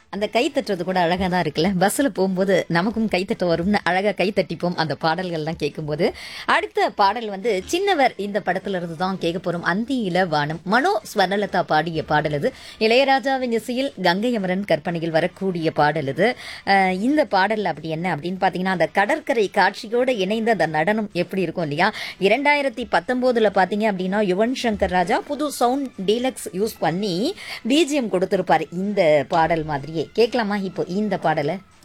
அந்த கை தட்டுறது கூட அழகா தான் இருக்குல்ல பஸ்ஸில் போகும்போது நமக்கும் கைத்தட்ட வரும்னு அழகா கை தட்டிப்போம் அந்த பாடல்கள்லாம் கேட்கும்போது அடுத்த பாடல் வந்து சின்னவர் இந்த படத்துல இருந்து தான் கேட்க போறோம் அந்தியில வானம் மனோ ஸ்வர்ணலதா பாடிய பாடல் இது இளையராஜாவின் இசையில் கங்கை அமரன் கற்பனையில் வரக்கூடிய பாடல் இது அஹ் இந்த பாடல் அப்படி என்ன அப்படின்னு பார்த்தீங்கன்னா அந்த கடற்கரை காட்சியோடு இணைந்த அந்த நடனம் எப்படி இருக்கும் இல்லையா இரண்டாயிரத்தி பத்தொம்போதுல பார்த்தீங்க அப்படின்னா யுவன் சங்கர் ராஜா புது சவுண்ட் டீலக்ஸ் யூஸ் பண்ணி பிஜிஎம் கொடுத்திருப்பாரு இந்த பாடல் மாதிரியே கேட்கலாமா இப்போ இந்த பாடலை